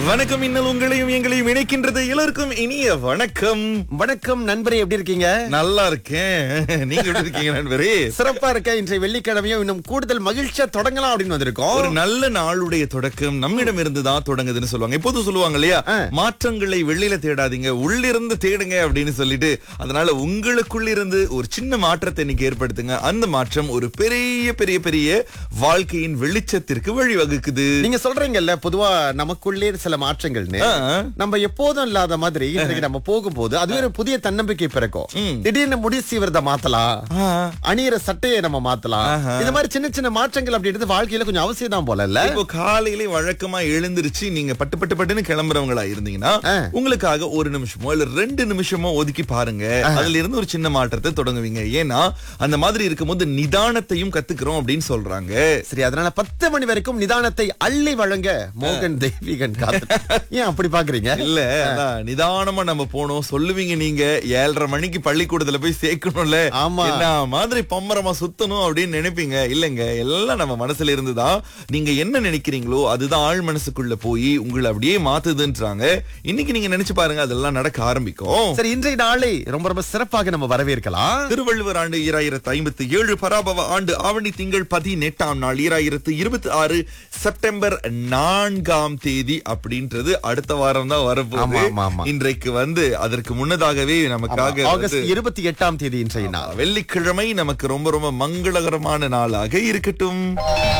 வணக்கம் இன்னல் உங்களையும் எங்களையும் இணைக்கின்றது எல்லோருக்கும் இனிய வணக்கம் வணக்கம் நண்பரே எப்படி இருக்கீங்க நல்லா இருக்கேன் நீங்க எப்படி இருக்கீங்க நண்பரே சிறப்பா இருக்க இன்றைய வெள்ளிக்கிழமையும் இன்னும் கூடுதல் மகிழ்ச்சியா தொடங்கலாம் அப்படின்னு வந்திருக்கோம் ஒரு நல்ல நாளுடைய தொடக்கம் நம்மிடம் இருந்து தான் தொடங்குதுன்னு சொல்லுவாங்க எப்போதும் சொல்லுவாங்க இல்லையா ஆ. மாற்றங்களை வெளியில தேடாதீங்க உள்ளிருந்து தேடுங்க அப்படின்னு சொல்லிட்டு அதனால உங்களுக்குள்ளிருந்து ஒரு சின்ன மாற்றத்தை இன்னைக்கு ஏற்படுத்துங்க அந்த மாற்றம் ஒரு பெரிய பெரிய பெரிய வாழ்க்கையின் வெளிச்சத்திற்கு வழிவகுக்குது நீங்க சொல்றீங்கல்ல பொதுவா நமக்குள்ளே சில மாற்றங்கள்னு ஆ. நம்ம எப்போதும் இல்லாத மாதிரி இன்றைக்கு நம்ம போகும்போது அதுவே ஒரு புதிய தன்னம்பிக்கை பிறக்கும் ம். திடீர்னு முடி சீவிரத மாத்தலாம் ஆ. அணியிற சட்டையை நம்ம மாத்தலாம் ஆஹா. இந்த மாதிரி சின்ன சின்ன மாற்றங்கள் அப்படின்றது வாழ்க்கையில கொஞ்சம் அவசியம் தான் போல இல்ல இப்போ காலையிலே வழக்கமா எழுந்திருச்சு நீங்க பட்டு பட்டு பட்டுன்னு கிளம்புறவங்களா இருந்தீங்கன்னா ஆ. உங்களுக்காக ஒரு நிமிஷமோ இல்ல ரெண்டு நிமிஷமோ ஒதுக்கி பாருங்க அதுல இருந்து ஒரு சின்ன மாற்றத்தை தொடங்குவீங்க ஏன்னா அந்த மாதிரி இருக்கும்போது நிதானத்தையும் கத்துக்கிறோம் அப்படின்னு சொல்றாங்க சரி அதனால பத்து மணி வரைக்கும் நிதானத்தை அள்ளி வழங்க மோகன் தெய்வீகன் காத்து ஏன் அப்படி பாக்குறீங்க இல்ல அதான் நிதானமா நம்ம போனோம் சொல்லுவீங்க நீங்க ஏழரை மணிக்கு பள்ளிக்கூடத்துல போய் சேர்க்கணும்ல ஆமா. என்ன மாதிரி பம்பரமா சுத்தணும் அப்படின்னு நினைப்பீங்க இல்லங்க எல்லாம் நம்ம மனசுல இருந்துதான் நீங்க என்ன நினைக்கிறீங்களோ அதுதான் ஆழ் மனசுக்குள்ள போய் உங்களை அப்படியே மாத்துதுன்றாங்க இன்னைக்கு நீங்க நினைச்சு பாருங்க அதெல்லாம் நடக்க ஆரம்பிக்கும் சரி இன்றைய நாளை ரொம்ப ரொம்ப சிறப்பாக நம்ம வரவேற்கலாம் திருவள்ளுவர் ஆண்டு ஈராயிரத்து ஐம்பத்தி ஏழு பராபவ ஆண்டு ஆவணி திங்கள் பதினெட்டாம் நாள் ஈராயிரத்து இருபத்தி ஆறு செப்டம்பர் நான்காம் தேதி அப்படின்றது அடுத்த வாரம் தான் ஆமா, வரப்போகுது ஆமா, ஆமா. இன்றைக்கு வந்து அதற்கு முன்னதாகவே நமக்காக ஆகஸ்ட் வந்து இருபத்தி எட்டாம் தேதி இன்றைய நாள் வெள்ளிக்கிழமை நமக்கு ரொம்ப ரொம்ப மங்களகரமான நாளாக இருக்கட்டும்